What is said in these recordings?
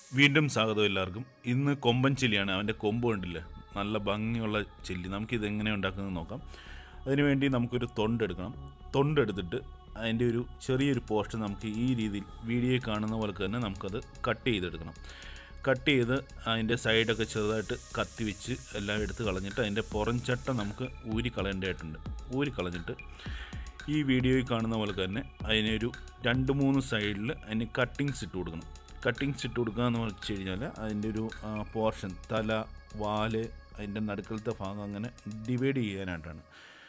വീണ്ടും സ്വാഗതം എല്ലാവർക്കും ഇന്ന് കൊമ്പൻ ചെല്ലിയാണ് അവൻ്റെ കൊമ്പ് കണ്ടില്ല നല്ല ഭംഗിയുള്ള ചെല്ലി നമുക്കിത് എങ്ങനെ ഉണ്ടാക്കുന്നത് നോക്കാം അതിനുവേണ്ടി നമുക്കൊരു തൊണ്ടെടുക്കണം തൊണ്ടെടുത്തിട്ട് അതിൻ്റെ ഒരു ചെറിയൊരു പോർഷൻ നമുക്ക് ഈ രീതിയിൽ വീഡിയോയിൽ കാണുന്ന പോലെ തന്നെ നമുക്കത് കട്ട് ചെയ്തെടുക്കണം കട്ട് ചെയ്ത് അതിൻ്റെ സൈഡൊക്കെ ചെറുതായിട്ട് കത്തി വെച്ച് എല്ലാം എടുത്ത് കളഞ്ഞിട്ട് അതിൻ്റെ പുറംചട്ട നമുക്ക് ഊരി കളയേണ്ടതായിട്ടുണ്ട് ഊരി കളഞ്ഞിട്ട് ഈ വീഡിയോയിൽ കാണുന്ന പോലെ തന്നെ അതിനൊരു രണ്ട് മൂന്ന് സൈഡിൽ അതിന് കട്ടിങ്സ് ഇട്ട് കൊടുക്കണം കട്ടിങ്സ് ഇട്ട് കൊടുക്കുക എന്ന് വെച്ച് കഴിഞ്ഞാൽ അതിൻ്റെ ഒരു പോർഷൻ തല വാല് അതിൻ്റെ നടുക്കളത്തെ ഭാഗം അങ്ങനെ ഡിവൈഡ് ചെയ്യാനായിട്ടാണ്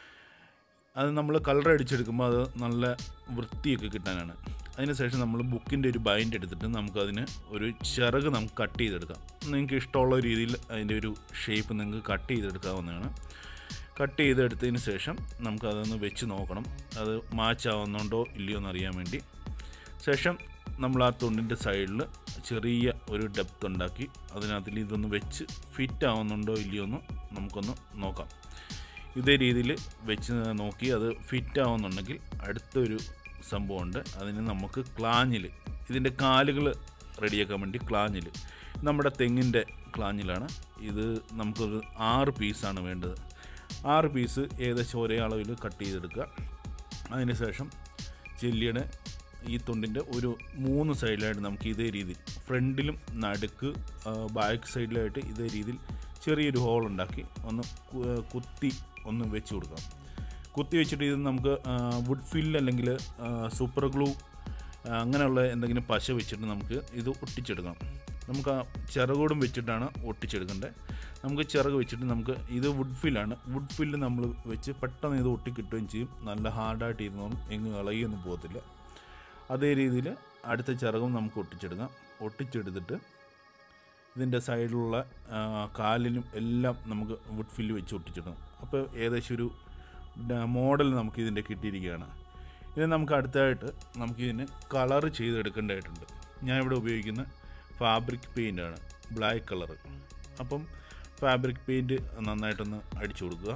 അത് നമ്മൾ കളർ അടിച്ചെടുക്കുമ്പോൾ അത് നല്ല വൃത്തിയൊക്കെ കിട്ടാനാണ് അതിനുശേഷം നമ്മൾ ബുക്കിൻ്റെ ഒരു ബൈൻഡ് എടുത്തിട്ട് നമുക്കതിന് ഒരു ചിറക് നമുക്ക് കട്ട് ചെയ്തെടുക്കാം നിങ്ങൾക്ക് ഇഷ്ടമുള്ള രീതിയിൽ അതിൻ്റെ ഒരു ഷേപ്പ് നിങ്ങൾക്ക് കട്ട് ചെയ്തെടുക്കാവുന്നതാണ് കട്ട് ചെയ്തെടുത്തതിന് ശേഷം നമുക്കതൊന്ന് വെച്ച് നോക്കണം അത് മാച്ച് ആവുന്നുണ്ടോ ഇല്ലയോ എന്ന് അറിയാൻ വേണ്ടി ശേഷം നമ്മൾ ആ തുണ്ടിൻ്റെ സൈഡിൽ ചെറിയ ഒരു ഡെപ്ത് ഉണ്ടാക്കി അതിനകത്തിൽ ഇതൊന്ന് വെച്ച് ഫിറ്റ് ആവുന്നുണ്ടോ ഇല്ലയോ എന്ന് നമുക്കൊന്ന് നോക്കാം ഇതേ രീതിയിൽ വെച്ച് നോക്കി അത് ഫിറ്റ് ആവുന്നുണ്ടെങ്കിൽ അടുത്തൊരു സംഭവമുണ്ട് അതിന് നമുക്ക് ക്ലാഞ്ഞിൽ ഇതിൻ്റെ കാലുകൾ റെഡിയാക്കാൻ വേണ്ടി ക്ലാഞ്ഞിൽ നമ്മുടെ തെങ്ങിൻ്റെ ക്ലാഞ്ഞിലാണ് ഇത് നമുക്കൊരു ആറ് പീസാണ് വേണ്ടത് ആറ് പീസ് ഏകദേശം ഒരേ അളവിൽ കട്ട് ചെയ്തെടുക്കുക അതിനുശേഷം ചെല്ലിയുടെ ഈ തുണ്ടിൻ്റെ ഒരു മൂന്ന് സൈഡിലായിട്ട് നമുക്ക് ഇതേ രീതിയിൽ ഫ്രണ്ടിലും നടുക്ക് ബാക്ക് സൈഡിലായിട്ട് ഇതേ രീതിയിൽ ചെറിയൊരു ഹോൾ ഉണ്ടാക്കി ഒന്ന് കു- കുത്തി ഒന്ന് വെച്ച് കൊടുക്കാം കുത്തി വെച്ചിട്ട് ഇത് നമുക്ക് വുഡ് ഫിൽ അല്ലെങ്കിൽ സൂപ്പർ ഗ്ലൂ അങ്ങനെയുള്ള എന്തെങ്കിലും പശ വെച്ചിട്ട് നമുക്ക് ഇത് ഒട്ടിച്ചെടുക്കാം നമുക്ക് ആ ചിറകോടും വെച്ചിട്ടാണ് ഒട്ടിച്ചെടുക്കേണ്ടത് നമുക്ക് ചിറക് വെച്ചിട്ട് നമുക്ക് ഇത് വുഡ് ഫില്ലാണ് വുഡ് ഫില്ല് നമ്മൾ വെച്ച് പെട്ടെന്ന് ഇത് ഒട്ടിക്കിട്ടുകയും ചെയ്യും നല്ല ഹാർഡായിട്ട് ഇരുന്നോളും എങ്ങും ഇളകിയൊന്നും പോകത്തില്ല അതേ രീതിയിൽ അടുത്ത ചിറകും നമുക്ക് ഒട്ടിച്ചെടുക്കാം ഒട്ടിച്ചെടുത്തിട്ട് ഇതിൻ്റെ സൈഡിലുള്ള ആ, കാലിലും എല്ലാം നമുക്ക് വുഡ് ഫില്ല് വെച്ച് ഒട്ടിച്ചിടണം അപ്പോൾ ഏകദേശം ഒരു മോഡൽ നമുക്ക് ഇതിൻ്റെ കിട്ടിയിരിക്കുകയാണ് ഇത് നമുക്ക് അടുത്തായിട്ട് നമുക്കിതിന് കളർ ചെയ്തെടുക്കേണ്ടതായിട്ടുണ്ട് ഞാൻ ഇവിടെ ഉപയോഗിക്കുന്ന ഫാബ്രിക് പെയിൻ്റാണ് ബ്ലാക്ക് കളർ അപ്പം ഫാബ്രിക് പെയിൻറ്റ് നന്നായിട്ടൊന്ന് അടിച്ചു കൊടുക്കുക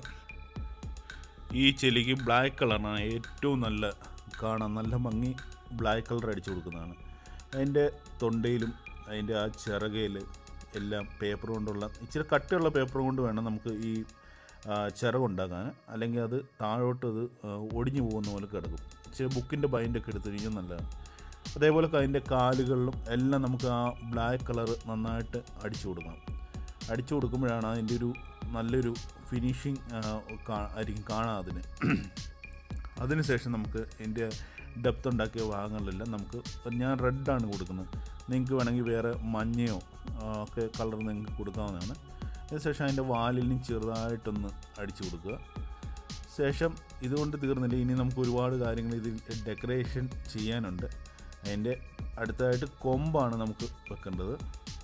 ഈ ചെലിക്ക് ബ്ലാക്ക് കളറാണ് ഏറ്റവും നല്ല കാണാൻ നല്ല ഭംഗി ബ്ലാക്ക് കളർ അടിച്ചു കൊടുക്കുന്നതാണ് അതിൻ്റെ തൊണ്ടയിലും അതിൻ്റെ ആ ചിറകയിൽ എല്ലാം പേപ്പർ കൊണ്ടുള്ള ഇച്ചിരി കട്ടിയുള്ള പേപ്പർ കൊണ്ട് വേണം നമുക്ക് ഈ ആ, ചിറകുണ്ടാക്കാൻ അല്ലെങ്കിൽ അത് താഴോട്ട് അത് ആ, ഒടിഞ്ഞു പോകുന്ന പോലെ കിടക്കും ഇച്ചിരി ബുക്കിൻ്റെ ബൈൻഡൊക്കെ എടുത്ത് കഴിഞ്ഞാൽ നല്ലതാണ് അതേപോലെ അതിൻ്റെ കാലുകളിലും എല്ലാം നമുക്ക് ആ ബ്ലാക്ക് കളർ നന്നായിട്ട് അടിച്ചു കൊടുക്കണം അടിച്ചു കൊടുക്കുമ്പോഴാണ് അതിൻ്റെ ഒരു നല്ലൊരു ഫിനിഷിങ് ആയിരിക്കും കാണാം അതിന് അതിനുശേഷം നമുക്ക് ഇതിൻ്റെ ഡെപ്ത് ഉണ്ടാക്കിയ ഭാഗങ്ങളിലെല്ലാം നമുക്ക് ഇപ്പം ഞാൻ റെഡാണ് കൊടുക്കുന്നത് നിങ്ങൾക്ക് വേണമെങ്കിൽ വേറെ മഞ്ഞയോ ആ, ഒക്കെ കളർ നിങ്ങൾക്ക് കൊടുക്കാവുന്നതാണ് അതിനുശേഷം അതിൻ്റെ വാലിലും ചെറുതായിട്ടൊന്ന് അടിച്ചു കൊടുക്കുക ശേഷം ഇതുകൊണ്ട് തീർന്നില്ല ഇനി നമുക്ക് ഒരുപാട് കാര്യങ്ങൾ ഇതിൽ ഡെക്കറേഷൻ ചെയ്യാനുണ്ട് അതിൻ്റെ അടുത്തതായിട്ട് കൊമ്പാണ് നമുക്ക് വെക്കേണ്ടത്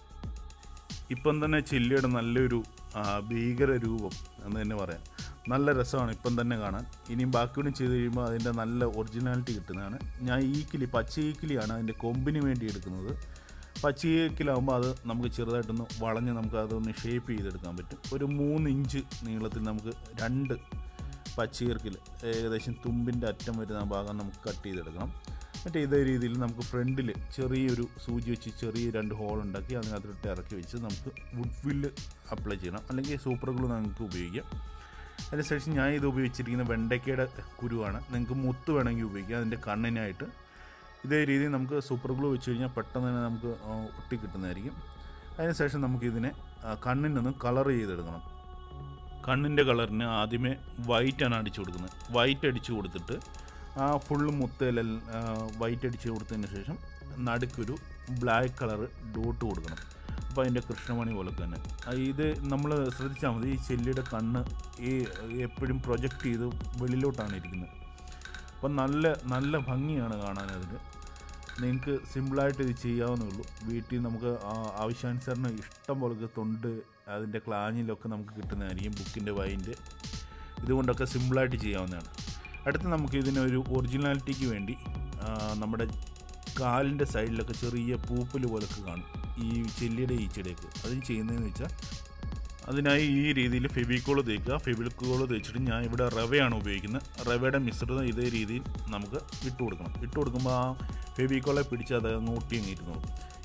ഇപ്പം തന്നെ ചില്ലിയുടെ നല്ലൊരു ആ, ഭീകര രൂപം എന്ന് തന്നെ പറയാം നല്ല രസമാണ് ഇപ്പം തന്നെ കാണാൻ ഇനിയും ബാക്കിയോടും ചെയ്ത് കഴിയുമ്പോൾ അതിൻ്റെ നല്ല ഒറിജിനാലിറ്റി കിട്ടുന്നതാണ് ഞാൻ ഈക്കിലി പച്ച ഈക്കിലിയാണ് അതിൻ്റെ കൊമ്പിന് വേണ്ടി എടുക്കുന്നത് പച്ച ഈക്കിലാകുമ്പോൾ അത് നമുക്ക് ചെറുതായിട്ടൊന്ന് വളഞ്ഞ് നമുക്ക് അതൊന്ന് ഷേപ്പ് ചെയ്തെടുക്കാൻ പറ്റും ഒരു മൂന്ന് ഇഞ്ച് നീളത്തിൽ നമുക്ക് രണ്ട് പച്ചീർക്കിൽ ഏകദേശം തുമ്പിൻ്റെ അറ്റം വരുന്ന ആ ഭാഗം നമുക്ക് കട്ട് ചെയ്തെടുക്കണം എന്നിട്ട് ഇതേ രീതിയിൽ നമുക്ക് ഫ്രണ്ടിൽ ചെറിയൊരു സൂചി വെച്ച് ചെറിയ രണ്ട് ഹോൾ ഉണ്ടാക്കി അതിനകത്തിട്ട് ഇറക്കി വെച്ച് നമുക്ക് വുഡ് ഫില്ല് അപ്ലൈ ചെയ്യണം അല്ലെങ്കിൽ സൂപ്പർ ഗ്ലൂ നമുക്ക് ഉപയോഗിക്കാം അതിനുശേഷം ഞാൻ ഇത് ഉപയോഗിച്ചിരിക്കുന്ന വെണ്ടയ്ക്കയുടെ കുരുവാണ് നിങ്ങൾക്ക് മുത്ത് വേണമെങ്കിൽ ഉപയോഗിക്കാം അതിൻ്റെ കണ്ണിനായിട്ട് ഇതേ രീതിയിൽ നമുക്ക് സൂപ്പർ ഗ്ലൂ വെച്ച് കഴിഞ്ഞാൽ പെട്ടെന്ന് തന്നെ നമുക്ക് ആ, ഒട്ടിക്കിട്ടുന്നതായിരിക്കും അതിനുശേഷം നമുക്കിതിനെ ആ, കണ്ണിനൊന്ന് കളർ ചെയ്തെടുക്കണം കണ്ണിൻ്റെ കളറിന് ആദ്യമേ വൈറ്റാണ് അടിച്ചു കൊടുക്കുന്നത് വൈറ്റ് അടിച്ചു കൊടുത്തിട്ട് ആ ഫുള്ള് മുത്തേലെല്ലാം വൈറ്റ് അടിച്ച് കൊടുത്തതിന് ശേഷം നടുക്കൊരു ബ്ലാക്ക് കളർ ഡോട്ട് കൊടുക്കണം അപ്പോൾ അതിൻ്റെ കൃഷ്ണമണി പോലെ തന്നെ ആ, ഇത് നമ്മൾ ശ്രദ്ധിച്ചാൽ മതി ഈ ചെല്ലിയുടെ കണ്ണ് ഈ എപ്പോഴും പ്രൊജക്റ്റ് ചെയ്ത് വെളിയിലോട്ടാണ് ഇരിക്കുന്നത് അപ്പം നല്ല നല്ല ഭംഗിയാണ് കാണാൻ അതിന് നിങ്ങൾക്ക് സിമ്പിളായിട്ട് ഇത് ചെയ്യാവുന്നേ ഉള്ളൂ വീട്ടിൽ നമുക്ക് ആ- ആവശ്യാനുസരണം ഇഷ്ടം പോലെ തൊണ്ട് അതിൻ്റെ ക്ലാഞ്ഞിലൊക്കെ നമുക്ക് കിട്ടുന്നതായിരിക്കും ബുക്കിൻ്റെ വൈൻ്റെ ഇതുകൊണ്ടൊക്കെ സിമ്പിളായിട്ട് ചെയ്യാവുന്നതാണ് അടുത്ത് നമുക്ക് ഇതിനൊരു ഒറിജിനാലിറ്റിക്ക് വേണ്ടി ആ, നമ്മുടെ കാലിൻ്റെ സൈഡിലൊക്കെ ചെറിയ പൂപ്പൽ പോലൊക്കെ കാണും ഈ ചെല്ലിയുടെ ഈച്ചയുടെയൊക്കെ അതിന് ചെയ്യുന്നതെന്ന് വെച്ചാൽ അതിനായി ഈ രീതിയിൽ ഫെബിക്കോൾ തേക്കുക ഫെബിക്കോൾ തേച്ചിട്ട് ഞാൻ ഇവിടെ റവയാണ് ഉപയോഗിക്കുന്നത് റവയുടെ മിശ്രിതം ഇതേ രീതിയിൽ നമുക്ക് ഇട്ട് കൊടുക്കണം ഇട്ട് കൊടുക്കുമ്പോൾ ആ ഫെബിക്കോളെ പിടിച്ച് അത് അങ്ങ് ഒട്ടി അങ്ങ് ഇരുന്നോളും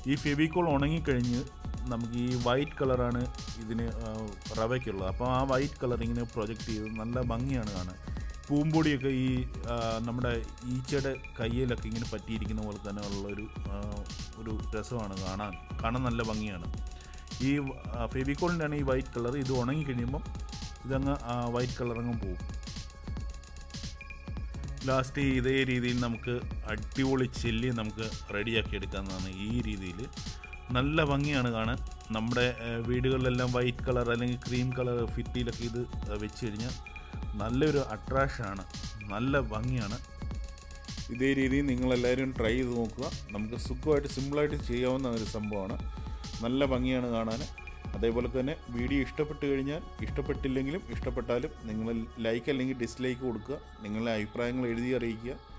ഈ ഫെവിക്കോൾ ഉണങ്ങിക്കഴിഞ്ഞ് നമുക്ക് ഈ വൈറ്റ് കളറാണ് ഇതിന് ആ, റവയ്ക്കുള്ളത് അപ്പോൾ ആ വൈറ്റ് കളർ ഇങ്ങനെ പ്രൊജക്റ്റ് ചെയ്ത് നല്ല ഭംഗിയാണ് കാണാൻ പൂമ്പൊടിയൊക്കെ ഈ ആ, നമ്മുടെ ഈച്ചയുടെ കയ്യിലൊക്കെ ഇങ്ങനെ പറ്റിയിരിക്കുന്ന പോലെ തന്നെ ഉള്ള ഒരു ആ, ഒരു രസമാണ് കാണാൻ കാണാൻ നല്ല ഭംഗിയാണ് ഈ ഫെവിക്കോളിൻ്റെയാണ് ഈ വൈറ്റ് കളർ ഇത് ഉണങ്ങി കഴിയുമ്പം ഇതങ്ങ് വൈറ്റ് കളർ അങ്ങ് പോകും ലാസ്റ്റ് ഇതേ രീതിയിൽ നമുക്ക് അടിപൊളി ചില്ലി നമുക്ക് റെഡിയാക്കി എടുക്കാവുന്നതാണ് ഈ രീതിയിൽ നല്ല ഭംഗിയാണ് കാണാൻ നമ്മുടെ ഏഹ്, വീടുകളിലെല്ലാം വൈറ്റ് കളർ അല്ലെങ്കിൽ ക്രീം കളർ ഫിറ്റിയിലൊക്കെ ഇത് ഏഹ്, വെച്ച് കഴിഞ്ഞാൽ നല്ലൊരു അട്രാക്ഷനാണ് നല്ല ഭംഗിയാണ് ഇതേ രീതിയിൽ നിങ്ങളെല്ലാവരും ട്രൈ ചെയ്ത് നോക്കുക നമുക്ക് സുഖമായിട്ട് സിമ്പിളായിട്ട് ചെയ്യാവുന്ന ഒരു സംഭവമാണ് നല്ല ഭംഗിയാണ് കാണാൻ അതേപോലെ തന്നെ വീഡിയോ ഇഷ്ടപ്പെട്ട് കഴിഞ്ഞാൽ ഇഷ്ടപ്പെട്ടില്ലെങ്കിലും ഇഷ്ടപ്പെട്ടാലും നിങ്ങൾ ലൈക്ക് അല്ലെങ്കിൽ ഡിസ്ലൈക്ക് കൊടുക്കുക നിങ്ങളുടെ അഭിപ്രായങ്ങൾ എഴുതി അറിയിക്കുക